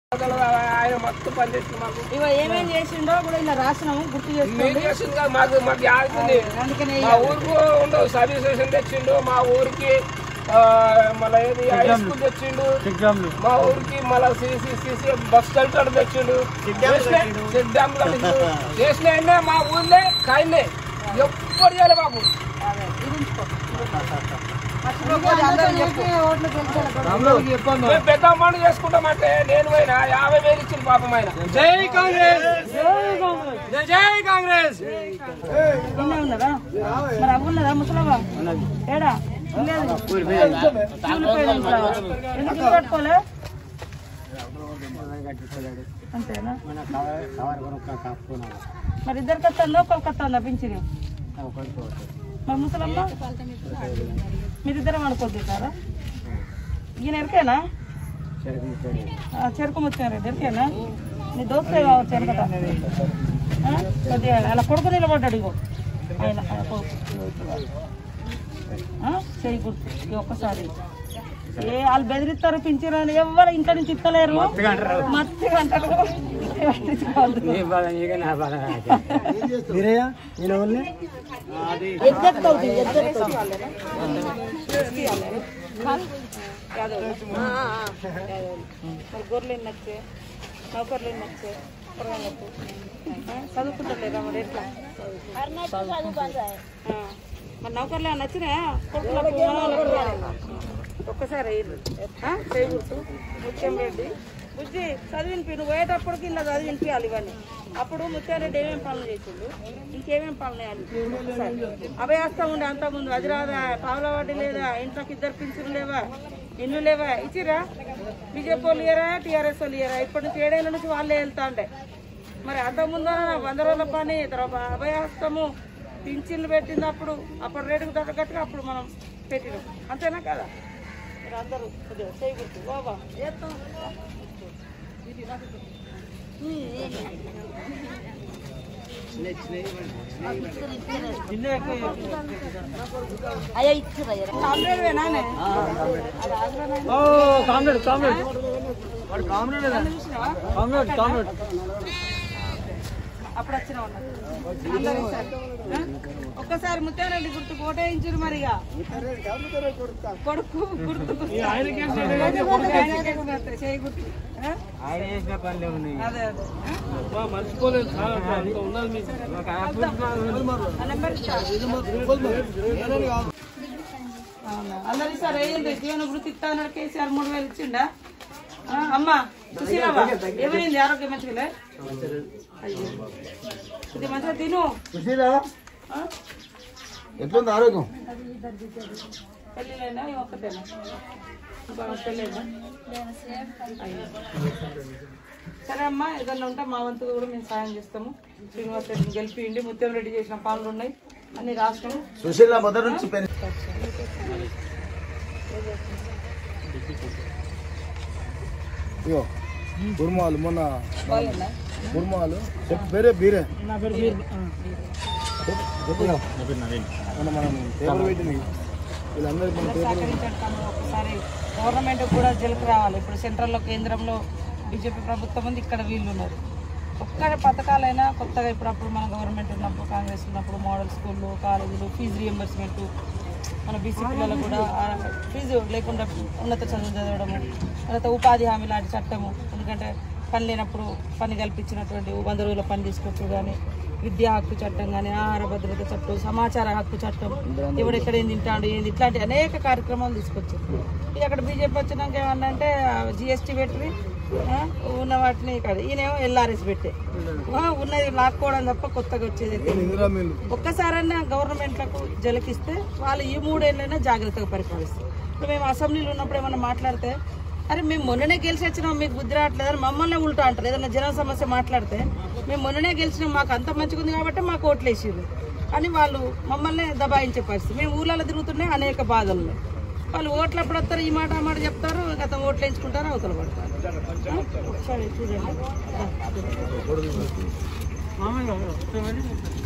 ఆయన మొత్తం పనిచేస్తుంది మాకు ఇవ ఏమేం చేసిండో కూడా ఇలా రాసినాము గుర్తు మీరు చేసుకోండి చేసింది కాదు, మాకు మాకు యాదుంది అందుకనే మా ఊరికి ఉండవు సర్వీస్ స్టేషన్ తెచ్చిండు మా ఊరికి ఆ, మళ్ళీ ఏది హై స్కూల్ తెచ్చిండు మా ఊరికి మళ్ళీ సీసీ సీసీ బస్ షెల్టర్ తెచ్చిండు చెక్ డ్యామ్ కట్టిండు చేసిన మా ఊళ్ళే కాయలే ఎప్పుడు చేయాలి బాబు అదే, ఇది ఉంచుకో. మర్చిపోకూడదు, అందరూ చెప్పు. ఓట్లు గెలిచారు. మేము పెద్ద అమౌంట్ చేసుకుంటామంటే నేను పోయినా యాభై వేలు ఇచ్చింది పాపం ఆయన జై కాంగ్రెస్ జై కాంగ్రెస్ నిన్నే ఉన్నదా మరి అవ్వ ఉన్నదా ముసలవ్వ ఏడా లేదు కూలిపోయి ఉంటావా? ఎందుకు ఇల్లు కట్టుకోలే అంతేనా మరి ఇద్దరికి వస్తుందో ఒకరికి వస్తుందా పింఛని మరి ముసలమ్మ మీరిద్దరం అనుకోద్దారా ఈయన ఎరికేనా ఆ, చెరుకు ముత్యారెడ్డి ఎరికేనా నీ దోస్తే కావచ్చు వెనకట ఆ? కొద్దిగా అలా కొడుకు నిలబడ్డాడు ఇగో ఆయన ఆయన కొడుకు. ఆ? చేయి గుర్తు ఈ ఒక్కసారి ఏ వాళ్ళు బెదిరిస్తారు పింఛను అని ఎవరు ఇంట్లో నుంచి ఇస్తలేరు మత్తిగా అంటారు పట్టించుకోవద్దు. ఎద్దెత్తు అవుతుంది, ఎద్దెత్తు అవుతుంది. యాదవ్. యాదవ్. మరి గొర్రెలు ఎన్ని వచ్చాయి నౌకర్లు ఎన్ని వచ్చాయి కూరగాయలకు ఆ, చదువుకుంటలేదా మరి ఎట్లా ఆ, మరి నౌకర్లు ఏమన్నా వచ్చినాయా కొడుకులకు మనవలకు? ఒక్కసారి అయ్యింది చేయకూడదు ముత్యం రెడ్డి బుజ్జి చదివినిపి నువ్వు పోయేటప్పటికి ఇలా చదివినిపించాలి ఇవన్నీ అప్పుడు ముత్యారెడ్డి ఏమేమి పనులు చేసిండు ఇంకేమేం పనులు చేయాలి ఒకసారి. అభయాస్తం ఉండే అంత ముందు అది రాదా పావుల వడ్డీ లేదా ఇంట్లోకి ఇద్దరు పింఛన్లు లేవా ఇల్లు లేవా ఇచ్చిరా బీజేపీ వాళ్ళు ఇయరా టీఆర్ఎస్ వాళ్ళు ఇయరా ఇప్పటి నుంచి ఏడేళ్ళ నుంచి వాళ్ళే వెళ్తా ఉండే మరి అంత ముందు వంద రోజుల పని తర్వాత అభయాస్తము పింఛన్లు పెట్టినప్పుడు అప్పుడు రేటుకు తగ్గట్టుగా అప్పుడు మనం పెట్టినాం అంతేనా కదా మీరు అందరూ కొద్దిగా చేయకూడదు బాబా చేస్తాం అయ్యా ఇచ్చిరా కామ్రేడ్వేనా కామ్రేడ్ కామ్రేడ్ చూసినావా కామ్రేడ్ కామ్రేడ్ అప్పుడు వచ్చిన అందరూ ఈసారి. ఆ? ఒక్కసారి ముత్యారెడ్డి గుర్తు కోటేయించురు మరిగా కొడుకు గుర్తు ఆయనకే వస్తాయి, చేయి గుర్తు ఆ? ఆయన చేసిన పనులే ఉన్నాయి అదే అదే ఆ? మర్చిపోలేదు సార్ అంత ఉన్నది మీకు ఆ నెంబర్ ఇచ్చా? అవునా. అందరు సార్ ఏంటి జీవన వృత్తి ఇస్తా అన్నాడు కేసీఆర్ మూడు వేలు ఇచ్చిండా ఆ, అమ్మా సుశీలమ్మ ఏమైంది ఆరోగ్యం మంచిగా అయ్యో ఇది మంచిగా తిను ఆ? ఎట్లుంది ఆరోగ్యం పెళ్ళిళ్ళైనా ఈ ఒక్కటేనా బాగా పెళ్ళైనా అయ్యో. సరే అమ్మా ఏదన్నా ఉంటే మా వంతు కూడా మేము సాయం చేస్తాము శ్రీనివాస్ రెడ్డిని గెలిపియండి ముత్యం రెడ్డి చేసిన పనులు ఉన్నాయి అన్ని రాష్ట్రము సుశీల మొదటి నుంచి పెన్ ఇగో గుర్మాలు మొన్న వాళ్ళేనా గుర్మాలు చెప్పు వేరే బీరే నా పేరు బీర్ చెప్పు మొన్న మనం పేపర్ పెట్టింది వీళ్ళందరూ మన పేపర్ సహకరించండి తమ్ముడు. ఒకసారి గవర్నమెంట్ కూడా జలుపు రావాలి ఇప్పుడు సెంట్రల్లో కేంద్రంలో బీజేపీ ప్రభుత్వం ఉంది ఇక్కడ వీళ్ళు ఉన్నారు ఒక్క పథకాలైనా కొత్తగా ఇప్పుడు అప్పుడు మన గవర్నమెంట్ ఉన్నప్పుడు కాంగ్రెస్ ఉన్నప్పుడు మోడల్ స్కూళ్ళు కాలేజీలు ఫీజు రియంబర్స్మెంట్ మన బీసీ పిల్లలకు కూడా ఆ ఫీజు లేకుండా ఉన్నత చదువు చదవడము తర్వాత ఉపాధి హామీ లాంటి చట్టము ఎందుకంటే పని లేనప్పుడు పని కల్పించినటువంటి వంద రోజుల పని తీసుకొచ్చు కానీ విద్యా హక్కు చట్టం కానీ ఆహార భద్రత చట్టం సమాచార హక్కు చట్టం ఎవడు ఎక్కడ ఏం తింటాడు ఏంది ఇట్లాంటి అనేక కార్యక్రమాలు తీసుకొచ్చారు ఇక అక్కడ బీజేపీ వచ్చినాక ఏమన్నా అంటే జిఎస్టీ పెట్టి ఆ, ఉన్న వాటిని ఇక్కడ ఈయనేమో ఎల్ఆర్ఎస్ పెట్టే ఆ, ఉన్నది లాక్కోవడం తప్ప కొత్తగా వచ్చేది అయితే లేదు. ఇందిరా మిల్లు ఒక్కసారన్నా గవర్నమెంట్లకు జలకిస్తే వాళ్ళు ఈ మూడేళ్ళైనా జాగ్రత్తగా పరిపాలిస్తారు ఇప్పుడు మేము అసెంబ్లీలో ఉన్నప్పుడు ఏమన్నా మాట్లాడితే అరే మేము మొన్ననే గెలిచి వచ్చినాం మీకు బుద్ధి రావట్లేదని మమ్మల్ని ఉల్టా అంటారు ఏదైనా జన సమస్య మాట్లాడితే మేము మొన్ననే గెలిచినాం మాకు అంత మంచిగా ఉంది కాబట్టి మాకు ఓట్లు వేసారు అని వాళ్ళు మమ్మల్ని దబాయించే పరిస్థితి మేము ఊళ్ళలో తిరుగుతున్నాయి అనేక బాధలు వాళ్ళు ఓట్లు అప్పుడు వస్తారు ఈ మాట ఆ మాట చెప్తారు గత ఓట్లు వేయించుకుంటారు అవతల పడతారు ఆ? ఒకసారి చూడండి